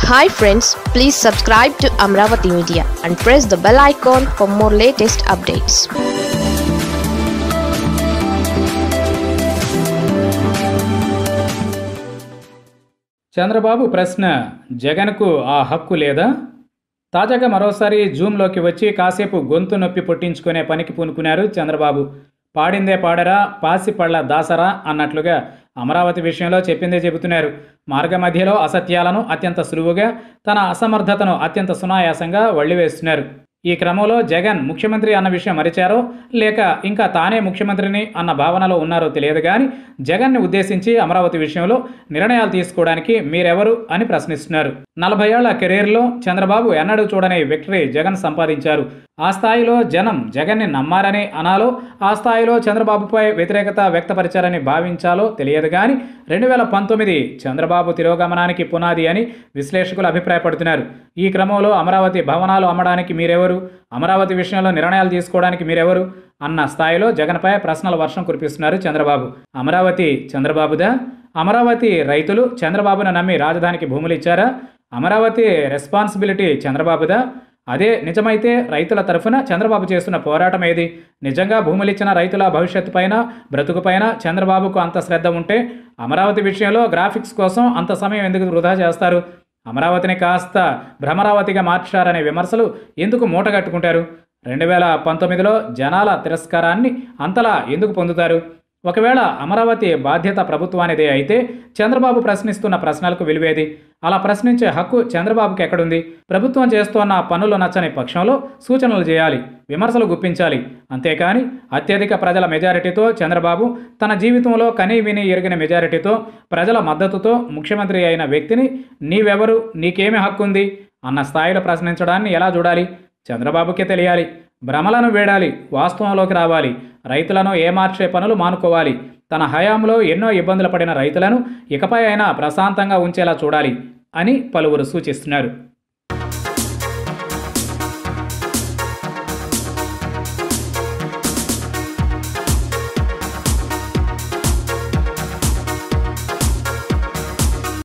hi friends please subscribe to Amaravati media and press the bell icon for more latest updates Chandrababu ప్రశ్న జగన్కు ఆ హక్కు లేదా తాజాగా మరోసారి జూమ్లోకి వచ్చి కాసేపు గొంతు నొప్పి పుట్టించుకునే పనికి పూనుకున్నారు చంద్రబాబు పాడిందే పాడరా పాసి పళ్ళ దాసరా అన్నట్లుగా అమరావతి విషయంలో చెప్పిందే చెబుతున్నారు మార్గ మధ్యలో అసత్యాలను అత్యంత సులువుగా తన అసమర్థతను అత్యంత సునాయాసంగా వళ్ళివేస్తున్నారు ఈ క్రమంలో జగన్ ముఖ్యమంత్రి అన్న విషయం మరిచారో లేక ఇంకా తానే ముఖ్యమంత్రిని అన్న భావనలో ఉన్నారో తెలియదు కానీ జగన్ని ఉద్దేశించి అమరావతి విషయంలో నిర్ణయాలు తీసుకోవడానికి మీరెవరు అని ప్రశ్నిస్తున్నారు నలభై ఏళ్ల కెరీర్లో చంద్రబాబు ఎన్నడూ చూడని విక్టరీ జగన్ సంపాదించారు ఆ స్థాయిలో జనం జగన్ని నమ్మారని అనాలో ఆ స్థాయిలో చంద్రబాబుపై వ్యతిరేకత వ్యక్తపరిచారని భావించాలో తెలియదు కానీ రెండు వేల పంతొమ్మిది చంద్రబాబు తిరోగమనానికి పునాది అని విశ్లేషకులు అభిప్రాయపడుతున్నారు ఈ క్రమంలో అమరావతి భవనాలు అమ్మడానికి మీరెవరు అమరావతి విషయంలో నిర్ణయాలు తీసుకోవడానికి మీరెవరు అన్న స్థాయిలో జగన్పై ప్రశ్నల వర్షం కురిపిస్తున్నారు చంద్రబాబు అమరావతి చంద్రబాబుదా అమరావతి రైతులు చంద్రబాబును నమ్మి రాజధానికి భూములు ఇచ్చారా అమరావతి రెస్పాన్సిబిలిటీ చంద్రబాబుదా అదే నిజమైతే రైతుల తరఫున చంద్రబాబు చేస్తున్న పోరాటం ఏది నిజంగా భూములిచ్చిన రైతుల భవిష్యత్తు పైన బ్రతుకుపైన చంద్రబాబుకు అంత శ్రద్ధ ఉంటే అమరావతి విషయంలో గ్రాఫిక్స్ కోసం అంత సమయం ఎందుకు వృధా చేస్తారు అమరావతిని కాస్త భ్రమరావతిగా మార్చారనే విమర్శలు ఎందుకు మూటగట్టుకుంటారు రెండు వేల పంతొమ్మిదిలో జనాల తిరస్కారాన్ని అంతలా ఎందుకు పొందుతారు ఒకవేళ అమరావతి బాధ్యత ప్రభుత్వానిదే అయితే చంద్రబాబు ప్రశ్నిస్తున్న ప్రశ్నలకు విలువేది అలా ప్రశ్నించే హక్కు చంద్రబాబుకి ఎక్కడుంది ప్రభుత్వం చేస్తున్న పనులు నచ్చని పక్షంలో సూచనలు చేయాలి విమర్శలు గుప్పించాలి అంతేకాని అత్యధిక ప్రజల మెజారిటీతో చంద్రబాబు తన జీవితంలో కనీ విని ఎరిగిన మెజారిటీతో ప్రజల మద్దతుతో ముఖ్యమంత్రి అయిన వ్యక్తిని నీవెవరు నీకేమి హక్కు ఉంది అన్న స్థాయిలో ప్రశ్నించడాన్ని ఎలా చూడాలి చంద్రబాబుకే తెలియాలి భ్రమలను వేడాలి వాస్తవంలోకి రావాలి రైతులను ఏమార్చే పనులు మానుకోవాలి తన హయాంలో ఎన్నో ఇబ్బందులు పడిన రైతులను ఇకపై అయినా ప్రశాంతంగా ఉంచేలా చూడాలి అని పలువురు సూచిస్తున్నారు